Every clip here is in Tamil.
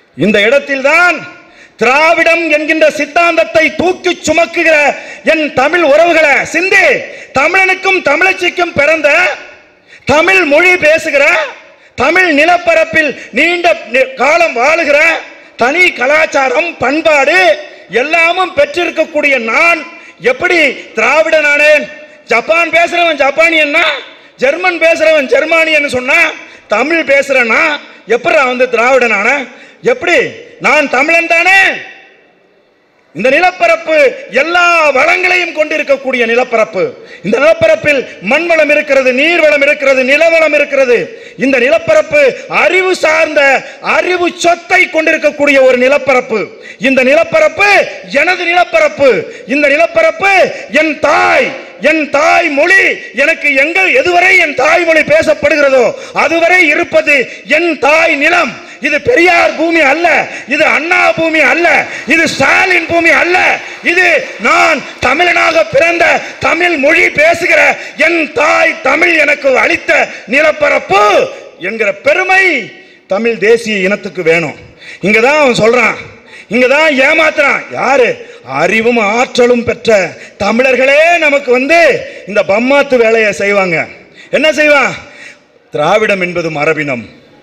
இந்த இடத்தில்தான் திராவிடம் என்கின்ற சித்தாந்தத்தை தூக்கி சுமக்குகிற என் தமிழ் உறவுகளை சிந்தி தமிழனுக்கும் தமிழச்சிக்கும் பிறந்த தமிழ் மொழி பேசுகிற தமிழ் நிலப்பரப்பில் நீண்ட நி- காலம் வாழுகிற தனி கலாச்சாரம் பண்பாடு எல்லாமும் பெற்றிருக்கக்கூடிய நான் எப்படி திராவிடனானேன் ஜப்பான் பேசுறவன் ஜப்பானியன்னா ஜெர்மன் பேசுறவன் ஜெர்மானியன்னு சொன்னா தமிழ் பேசுறேன்னா எப்படி வந்து திராவிடனான எப்படி நான் தமிழன் தானே இந்த நிலப்பரப்பு எல்லா வளங்களையும் கொண்டிருக்கக்கூடிய நிலப்பரப்பு இந்த நிலப்பரப்பில் மண் வளம் இருக்கிறது நீர் வளம் இருக்கிறது நிலவளம் இருக்கிறது இந்த நிலப்பரப்பு அறிவு சார்ந்த அறிவு சொத்தை கொண்டிருக்கக்கூடிய ஒரு நிலப்பரப்பு இந்த நிலப்பரப்பு எனது நிலப்பரப்பு இந்த நிலப்பரப்பு என் தாய் என் தாய் மொழி எனக்கு எங்கள் எதுவரை என் தாய்மொழி பேசப்படுகிறதோ அதுவரை இருப்பது என் தாய் நிலம் இது பெரியார் பூமி அல்ல இது அண்ணா பூமி அல்ல இது ஸ்டாலின் பூமி அல்ல இது நான் தமிழனாக பிறந்த தமிழ் மொழி பேசுகிற என் தாய் தமிழ் எனக்கு அளித்த நிலப்பரப்பு என்கிற பெருமை தமிழ் தேசிய இனத்துக்கு வேணும் இங்கதான் அவன் சொல்றான் இங்கதான் ஏமாத்துறான் யாரு அறிவும் ஆற்றலும் பெற்ற தமிழர்களே நமக்கு வந்து இந்த பம்மாத்து வேலையை செய்வாங்க என்ன செய்வான் திராவிடம் என்பது மரபினம்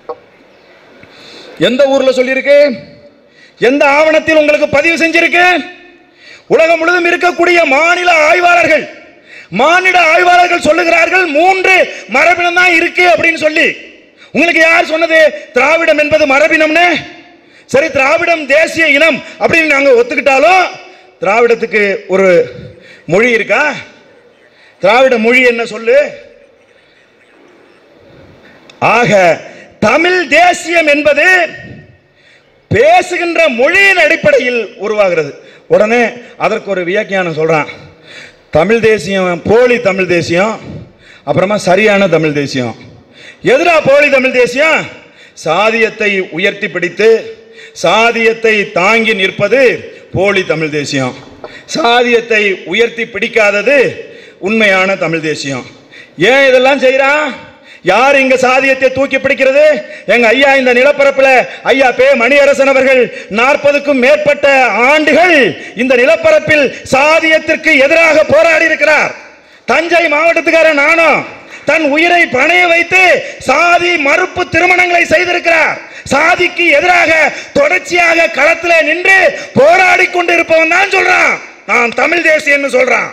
எந்த ஊர்ல சொல்லியிருக்கு எந்த ஆவணத்தில் உங்களுக்கு பதிவு செஞ்சிருக்கு உலகம் முழுவதும் இருக்கக்கூடிய மாநில ஆய்வாளர்கள் மாநில ஆய்வாளர்கள் சொல்லுகிறார்கள் மூன்று மரபினம் தான் இருக்கு அப்படின்னு சொல்லி உங்களுக்கு யார் சொன்னது திராவிடம் என்பது மரபினம்னு சரி திராவிடம் தேசிய இனம் அப்படின்னு நாங்க ஒத்துக்கிட்டாலும் திராவிடத்துக்கு ஒரு மொழி இருக்கா திராவிட மொழி என்ன சொல்லு ஆக தமிழ் தேசியம் என்பது பேசுகின்ற மொழியின் அடிப்படையில் உருவாகிறது உடனே அதற்கு ஒரு வியாக்கியானம் சொல்றான் தமிழ் தேசியம் போலி தமிழ் தேசியம் அப்புறமா சரியான தமிழ் தேசியம் எதிரா போலி தமிழ் தேசியம் சாதியத்தை உயர்த்தி பிடித்து சாதியத்தை தாங்கி நிற்பது போலி தமிழ் தேசியம் சாதியத்தை உயர்த்தி பிடிக்காதது உண்மையான தமிழ் தேசியம் ஏன் இதெல்லாம் செய்றான் யார் இங்க சாதியத்தை தூக்கி பிடிக்கிறது எங்க ஐயா இந்த நிலப்பரப்புல ஐயா பே மணியரசன் அவர்கள் நாற்பதுக்கும் மேற்பட்ட ஆண்டுகள் இந்த நிலப்பரப்பில் சாதியத்திற்கு எதிராக போராடி இருக்கிறார் தஞ்சை மாவட்டத்துக்காரன் நானும் தன் உயிரை பணைய வைத்து சாதி மறுப்பு திருமணங்களை செய்திருக்கிறார் சாதிக்கு எதிராக தொடர்ச்சியாக களத்துல நின்று போராடி கொண்டு இருப்பவன் தான் சொல்றான் நான் தமிழ் தேசியன்னு சொல்றான்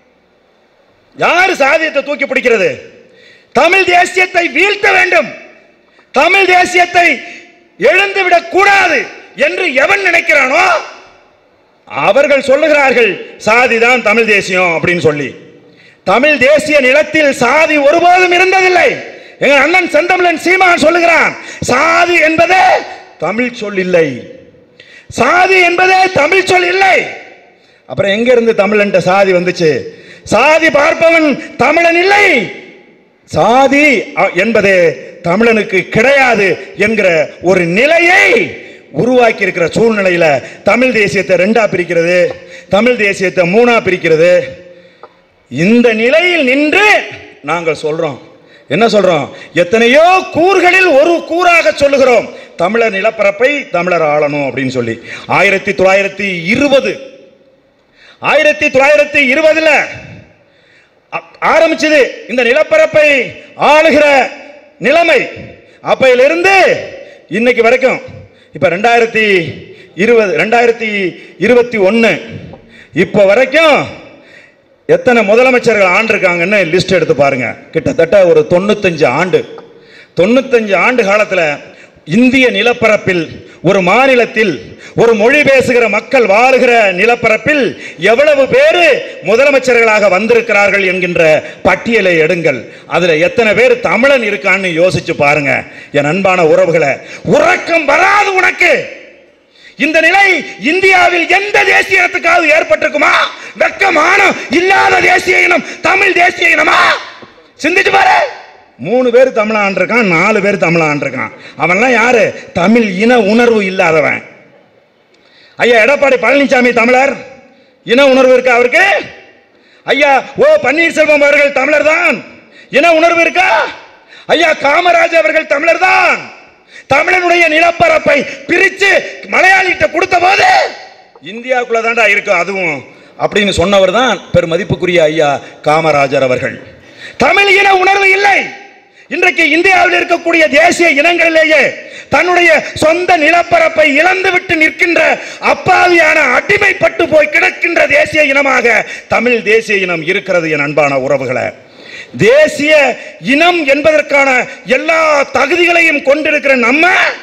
யாரு சாதியத்தை தூக்கி பிடிக்கிறது தமிழ் தேசியத்தை வீழ்த்த வேண்டும் தமிழ் தேசியத்தை எழுந்துவிடக் கூடாது என்று எவன் நினைக்கிறானோ அவர்கள் சொல்லுகிறார்கள் சாதிதான் தமிழ் தேசியம் அப்படின்னு சொல்லி தமிழ் தேசிய நிலத்தில் சாதி ஒருபோதும் இருந்ததில்லை எங்க அண்ணன் செந்தமிழன் சீமான் சொல்லுகிறான் சாதி என்பதே தமிழ் சொல் இல்லை சாதி என்பதே தமிழ் சொல் இல்லை அப்புறம் எங்க இருந்து தமிழன்ட்ட சாதி வந்துச்சு சாதி பார்ப்பவன் தமிழன் இல்லை சாதி அ- என்பதே தமிழனுக்கு கிடையாது என்கிற ஒரு நிலையை உருவாக்கி இருக்கிற சூழ்நிலையில தமிழ் தேசியத்தை ரெண்டா பிரிக்கிறது தமிழ் தேசியத்தை மூணா பிரிக்கிறது இந்த நிலையில் நின்று நாங்கள் சொல்றோம் என்ன சொல்றோம் எத்தனையோ கூறுகளில் ஒரு கூறாக சொல்லுகிறோம் தமிழர் நிலப்பரப்பை தமிழர் ஆளணும் அப்படின்னு சொல்லி ஆயிரத்தி தொள்ளாயிரத்தி இருபது ஆயிரத்தி தொள்ளாயிரத்தி இருபதுல அ- ஆரம்பிச்சது இந்த நிலப்பரப்பை ஆளுகிற நிலைமை அப்பையிலிருந்து இன்னைக்கு வரைக்கும் இப்ப ரெண்டாயிரத்தி இருபது ரெண்டாயிரத்தி இருபத்தி ஒன்னு இப்போ வரைக்கும் எத்தனை முதலமைச்சர்கள் ஆண்டிருக்காங்கன்னு லிஸ்ட் எடுத்து பாருங்க கிட்டத்தட்ட ஒரு தொண்ணூத்தஞ்சு ஆண்டு தொண்ணூத்தஞ்சு ஆண்டு காலத்துல இந்திய நிலப்பரப்பில் ஒரு மாநிலத்தில் ஒரு மொழி பேசுகிற மக்கள் வாழுகிற நிலப்பரப்பில் எவ்வளவு பேரு முதலமைச்சர்களாக வந்திருக்கிறார்கள் என்கின்ற பட்டியலை எடுங்கள் அதுல எத்தனை பேர் தமிழன் இருக்கான்னு யோசிச்சு பாருங்க என் அன்பான உறவுகளை உறக்கம் வராது உனக்கு இந்த நிலை இந்தியாவில் எந்த தேசிய இனத்துக்காவது ஏற்பட்டிருக்குமா வெக்கமான இல்லாத தேசிய இனம் தமிழ் தேசிய இனமா சிந்திச்சு பாரு மூணு பேர் தமிழான் இருக்கான் நாலு பேர் தமிழான் இருக்கான் அவன்லாம் யாரு தமிழ் இன உணர்வு இல்லாதவன் ஐயா எடப்பாடி பழனிசாமி தமிழர் இன உணர்வு இருக்கா அவருக்கு ஐயா ஓ பன்னீர்செல்வம் அவர்கள் தமிழர் தான் இன உணர்வு இருக்கா ஐயா காமராஜ் அவர்கள் தமிழர் தான் தமிழனுடைய நிலப்பரப்பை பிரிச்சு மலையாளிகிட்ட கொடுத்த போது இந்தியாவுக்குள்ள தான்டா இருக்கு அதுவும் அப்படின்னு சொன்னவர் தான் பெருமதிப்புக்குரிய ஐயா காமராஜர் அவர்கள் தமிழ் இன உணர்வு இல்லை இன்றைக்கு இந்தியாவில் இருக்கக்கூடிய தேசிய இனங்களிலேயே தன்னுடைய சொந்த நிலப்பரப்பை இழந்துவிட்டு நிற்கின்ற அப்பாவியான அடிமைப்பட்டு போய் கிடக்கின்ற தேசிய இனமாக தமிழ் தேசிய இனம் இருக்கிறது என் அன்பான உறவுகளை தேசிய இனம் என்பதற்கான எல்லா தகுதிகளையும் கொண்டிருக்கிற நம்ம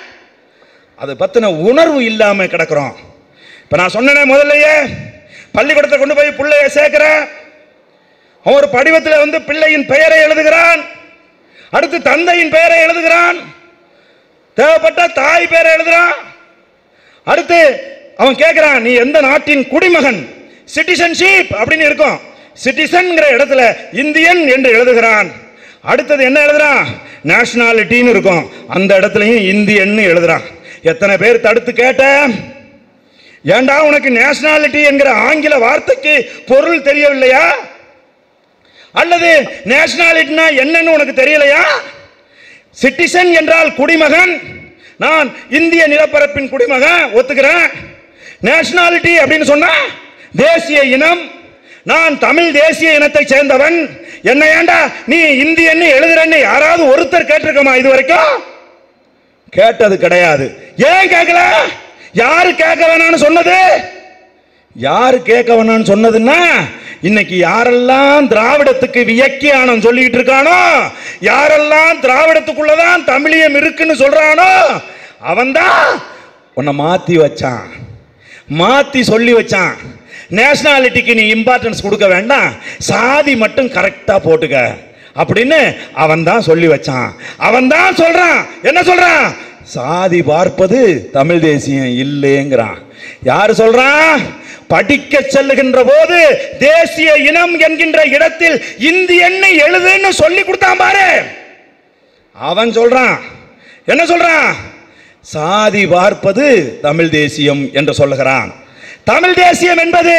அதை பத்தின உணர்வு இல்லாம கிடக்கிறோம் இப்ப நான் சொன்னேனே முதல்லயே பள்ளிக்கூடத்தை கொண்டு போய் பிள்ளைய சேர்க்கிறேன் அவன் ஒரு படிவத்தில் வந்து பிள்ளையின் பெயரை எழுதுகிறான் அடுத்து தந்தையின் பெயரை எழுதுகிறான் தேவைப்பட்ட தாய் பெயரை எழுதுறான் அடுத்து அவன் கேட்கிறான் நீ எந்த நாட்டின் குடிமகன் சிட்டிசன்ஷிப் அப்படின்னு இருக்கும் சிட்டிசன்ங்கிற இடத்துல இந்தியன் என்று எழுதுகிறான் அடுத்தது என்ன எழுதுறான் நேஷனாலிட்டின்னு இருக்கும் அந்த இடத்துலயும் இந்தியன்னு எழுதுறான் எத்தனை பேர் தடுத்து கேட்ட ஏண்டா உனக்கு நேஷனாலிட்டி என்கிற ஆங்கில வார்த்தைக்கு பொருள் தெரியவில்லையா அல்லது நேஷனாலிட்டினா என்னன்னு உனக்கு தெரியலையா சிட்டிசன் என்றால் குடிமகன் நான் இந்திய நிலப்பரப்பின் குடிமகன் ஒத்துக்கிறேன் நேஷனாலிட்டி அப்படின்னு சொன்னா தேசிய இனம் நான் தமிழ் தேசிய இனத்தை சேர்ந்தவன் என்ன ஏண்டா நீ இந்தியன்னு எழுதுறன்னு யாராவது ஒருத்தர் கேட்டிருக்கமா இது வரைக்கும் கேட்டது கிடையாது ஏன் கேட்கல யாரு கேட்க வேணாம்னு சொன்னது யாரு கேட்க வேணாம்னு சொன்னதுன்னா இன்னைக்கு யாரெல்லாம் திராவிடத்துக்கு வியக்கியானம் சொல்லிட்டு இருக்கானோ யாரெல்லாம் திராவிடத்துக்குள்ளதான் தமிழியம் இருக்குன்னு சொல்றானோ அவன்தான் உன்னை மாத்தி வச்சான் மாத்தி சொல்லி வச்சான் நேஷனாலிட்டிக்கு நீ இம்பார்ட்டன்ஸ் கொடுக்க வேண்டாம் சாதி மட்டும் கரெக்டா போட்டுக்க அப்படின்னு அவன் தான் சொல்லி வச்சான் அவன் தான் சொல்றான் என்ன சொல்றான் சாதி பார்ப்பது தமிழ் தேசியம் இல்லைங்கிறான் யாரு சொல்றான் படிக்க செல்லுகின்ற போது தேசிய இனம் என்கின்ற இடத்தில் இந்தியன்னு எழுதுன்னு சொல்லி கொடுத்தான் பாரு அவன் சொல்றான் என்ன சொல்றான் சாதி பார்ப்பது தமிழ் தேசியம் என்று சொல்லுகிறான் தமிழ் தேசியம் என்பது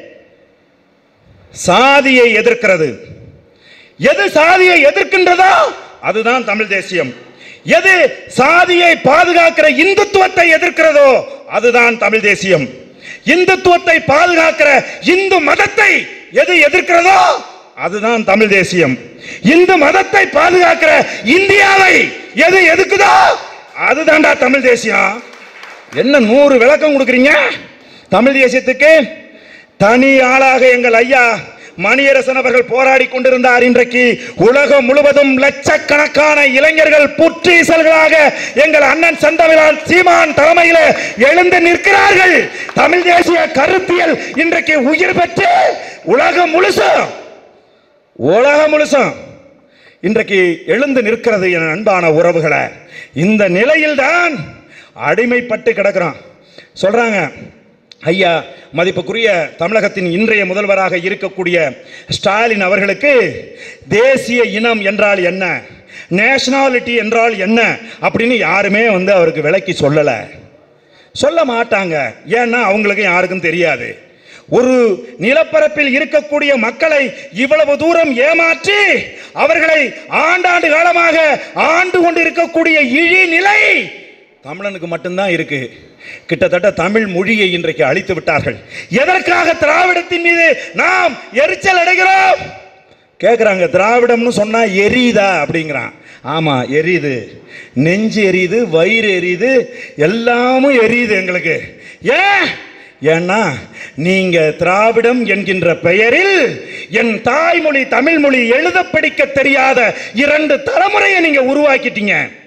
சாதியை எதிர்க்கிறது எது சாதியை எதிர்க்கின்றதோ அதுதான் தமிழ் தேசியம் எது சாதியை பாதுகாக்கிற இந்துத்துவத்தை எதிர்க்கிறதோ அதுதான் தமிழ் தேசியம் இந்துத்துவத்தை பாதுகாக்கிற இந்து மதத்தை எது எதிர்க்கிறதோ அதுதான் தமிழ் தேசியம் இந்து மதத்தை பாதுகாக்கிற இந்தியாவை எது எதுக்குதோ அதுதான்டா தமிழ் தேசியம் என்ன நூறு விளக்கம் கொடுக்குறீங்க தமிழ் தேசியத்துக்கு தனி ஆளாக எங்கள் ஐயா மணியரசன் அவர்கள் போராடி கொண்டிருந்தார் இன்றைக்கு உலகம் முழுவதும் லட்சக்கணக்கான இளைஞர்கள் புற்றீசல்களாக எங்கள் அண்ணன் சந்தவிலால் சீமான் தலைமையில் எழுந்து நிற்கிறார்கள் தமிழ் தேசிய கருத்தியல் இன்றைக்கு உயிர் பெற்று உலகம் முழுசும் உலகம் முழுசும் இன்றைக்கு எழுந்து நிற்கிறது என் அன்பான உறவுகளை இந்த நிலையில்தான் அடிமைப்பட்டு கிடக்கிறோம் சொல்றாங்க ஐயா மதிப்புக்குரிய தமிழகத்தின் இன்றைய முதல்வராக இருக்கக்கூடிய ஸ்டாலின் அவர்களுக்கு தேசிய இனம் என்றால் என்ன நேஷனாலிட்டி என்றால் என்ன அப்படின்னு யாருமே வந்து அவருக்கு விளக்கி சொல்லல சொல்ல மாட்டாங்க ஏன்னா அவங்களுக்கு யாருக்கும் தெரியாது ஒரு நிலப்பரப்பில் இருக்கக்கூடிய மக்களை இவ்வளவு தூரம் ஏமாற்றி அவர்களை ஆண்டாண்டு காலமாக ஆண்டு கொண்டு இருக்கக்கூடிய இழி நிலை தமிழனுக்கு மட்டும்தான் இருக்கு கிட்டத்தட்ட தமிழ் மொழியை இன்றைக்கு அழித்து விட்டார்கள் எதற்காக திராவிடத்தின் மீது நாம் எரிச்சல் அடைகிறோம் கேட்குறாங்க திராவிடம்னு சொன்னா எரியுதா அப்படிங்கிறான் ஆமா எரியுது நெஞ்சு எரியுது வயிறு எரியுது எல்லாமும் எரியுது எங்களுக்கு ஏன் ஏன்னா நீங்க திராவிடம் என்கின்ற பெயரில் என் தாய்மொழி தமிழ் மொழி எழுத படிக்க தெரியாத இரண்டு தலைமுறையை நீங்க உருவாக்கிட்டீங்க